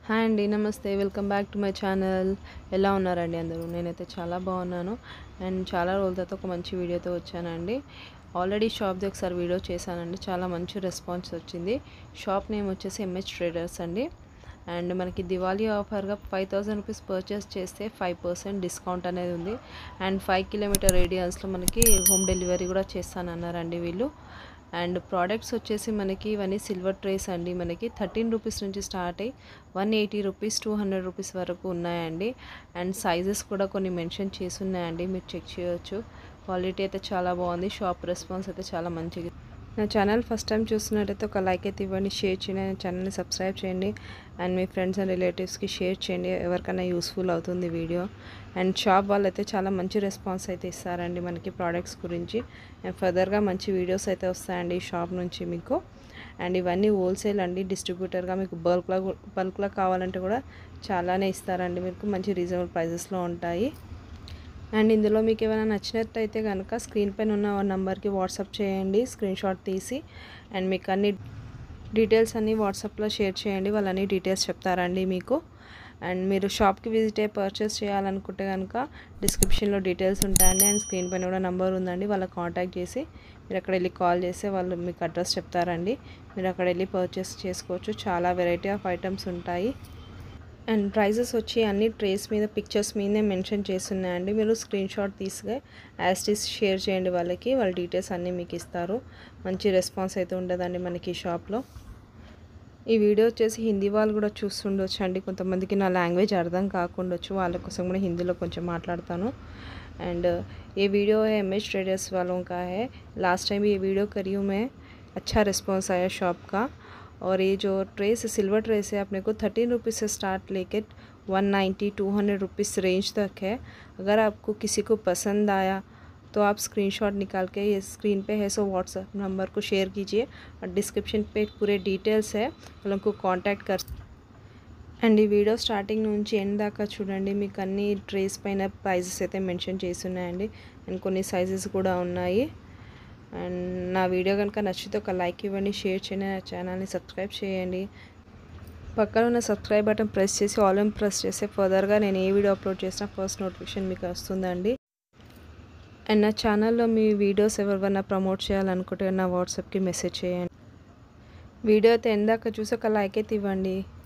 hi అండి నమస్తే welcome back to my channel ఎలా ఉన్నారండి అందరూ నేనైతే చాలా బాగున్నాను అండ్ చాలా రోజుల తర్వాత ఒక మంచి వీడియోతో వచ్చానండి ఆల్రెడీ షాప్ది ఒకసారి వీడియో చేశానండి చాలా మంచి రెస్పాన్స్ వచ్చింది షాప్ నేమ్ వచ్చేసి ఎంహెచ్ ట్రేడర్స్ అండి అండ్ మనకి దివాళీ ఆఫర్గా ఫైవ్ థౌసండ్ రూపీస్ పర్చేస్ చేస్తే ఫైవ్ పర్సెంట్ డిస్కౌంట్ అనేది ఉంది అండ్ ఫైవ్ కిలోమీటర్ రేడియన్స్లో మనకి హోమ్ డెలివరీ కూడా చేస్తానన్నారండి వీళ్ళు అండ్ ప్రోడక్ట్స్ వచ్చేసి మనకి ఇవన్నీ సిల్వర్ ట్రేస్ అండి మనకి థర్టీన్ రూపీస్ నుంచి స్టార్ట్ అయ్యి one eighty rupees two hundred rupees వరకు ఉన్నాయండి అండ్ సైజెస్ కూడా కొన్ని మెన్షన్ చేసి ఉన్నాయండి మీరు చెక్ చేయొచ్చు క్వాలిటీ అయితే చాలా బాగుంది షాప్ రెస్పాన్స్ అయితే చాలా మంచిగా నా ఛానల్ ఫస్ట్ టైం చూస్తున్నట్టయితే ఒక లైక్ అయితే ఇవ్వండి షేర్ చేయండి నా ఛానల్ని సబ్స్క్రైబ్ చేయండి అండ్ మీ ఫ్రెండ్స్ అండ్ రిలేటివ్స్కి షేర్ చేయండి ఎవరికైనా యూస్ఫుల్ అవుతుంది వీడియో అండ్ షాప్ వాళ్ళు అయితే చాలా మంచి రెస్పాన్స్ అయితే ఇస్తారండి మనకి ప్రోడక్ట్స్ గురించి అండ్ ఫర్దర్గా మంచి వీడియోస్ అయితే వస్తాయండి ఈ షాప్ నుంచి మీకు అండ్ ఇవన్నీ హోల్సేల్ అండి డిస్ట్రిబ్యూటర్గా మీకు బల్క్లో బల్క్లో కావాలంటే కూడా చాలానే ఇస్తారండి మీకు మంచి రీజనబుల్ ప్రైజెస్లో ఉంటాయి అండ్ ఇందులో మీకు ఏమైనా నచ్చినట్టయితే కనుక స్క్రీన్ పైన ఉన్న నెంబర్కి వాట్సాప్ చేయండి స్క్రీన్ షాట్ తీసి అండ్ మీకు అన్ని డీటెయిల్స్ అన్నీ వాట్సాప్లో షేర్ చేయండి వాళ్ళు అన్ని డీటెయిల్స్ చెప్తారండి మీకు అండ్ మీరు షాప్కి విజిట్ అయ్యి పర్చేస్ చేయాలనుకుంటే కనుక డిస్క్రిప్షన్లో డీటెయిల్స్ ఉంటాయండి అండ్ స్క్రీన్ పైన కూడా నెంబర్ ఉందండి వాళ్ళకి కాంటాక్ట్ చేసి మీరు అక్కడ వెళ్ళి కాల్ చేస్తే వాళ్ళు మీకు అడ్రస్ చెప్తారండి మీరు అక్కడ వెళ్ళి పర్చేస్ చేసుకోవచ్చు చాలా వెరైటీ ఆఫ్ ఐటమ్స్ ఉంటాయి అండ్ ప్రైజెస్ వచ్చి అన్ని ట్రేస్ మీద పిక్చర్స్ మీదే మెన్షన్ చేస్తున్నాయండి మీరు స్క్రీన్ షాట్ తీసుగా యాస్టీస్ షేర్ చేయండి వాళ్ళకి వాళ్ళ డీటెయిల్స్ అన్నీ మీకు ఇస్తారు మంచి రెస్పాన్స్ అయితే ఉండదండి మనకి ఈ షాప్లో ఈ వీడియో వచ్చేసి హిందీ వాళ్ళు కూడా చూస్తుండొచ్చు అండి కొంతమందికి నా లాంగ్వేజ్ అర్థం కాకుండొచ్చు వాళ్ళ కోసం కూడా హిందీలో కొంచెం మాట్లాడతాను एंड ये वीडियो है एम एच ट्रेडर्स वालों का है लास्ट टाइम ये वीडियो करी हूँ मैं अच्छा रिस्पॉन्स आया शॉप का और ये जो ट्रेस सिल्वर ट्रेस है अपने को थर्टीन रुपीज़ से स्टार्ट लेके one ninety two hundred rupees range तक है अगर आपको किसी को पसंद आया तो आप स्क्रीनशॉट निकाल के ये स्क्रीन पे है सो व्हाट्सएप नंबर को शेयर कीजिए और डिस्क्रिप्शन पे पूरे डिटेल्स है उन लोग को कांटेक्ट कर అండ్ ఈ వీడియో స్టార్టింగ్ నుంచి ఎండ్ దాకా చూడండి మీకు అన్ని ట్రేస్ పైన ప్రైజెస్ అయితే మెన్షన్ చేసి ఉన్నాయండి అండ్ కొన్ని సైజెస్ కూడా ఉన్నాయి అండ్ నా వీడియో కనుక నచ్చితే ఒక లైక్ ఇవ్వండి షేర్ చేయండి నా ఛానల్ని సబ్స్క్రైబ్ చేయండి పక్కన ఉన్న సబ్స్క్రైబ్ బటన్ ప్రెస్ చేసి ఆల్ ఇన్ ప్రెస్ చేస్తే ఫర్దర్గా నేను ఏ వీడియో అప్లోడ్ చేసినా ఫస్ట్ నోటిఫికేషన్ మీకు వస్తుందండి అండ్ నా ఛానల్లో మీ వీడియోస్ ఎవరివైనా ప్రమోట్ చేయాలనుకుంటే నా వాట్సాప్కి మెసేజ్ చేయండి వీడియో అయితే ఎందాక చూసి ఒక లైక్ అయితే ఇవ్వండి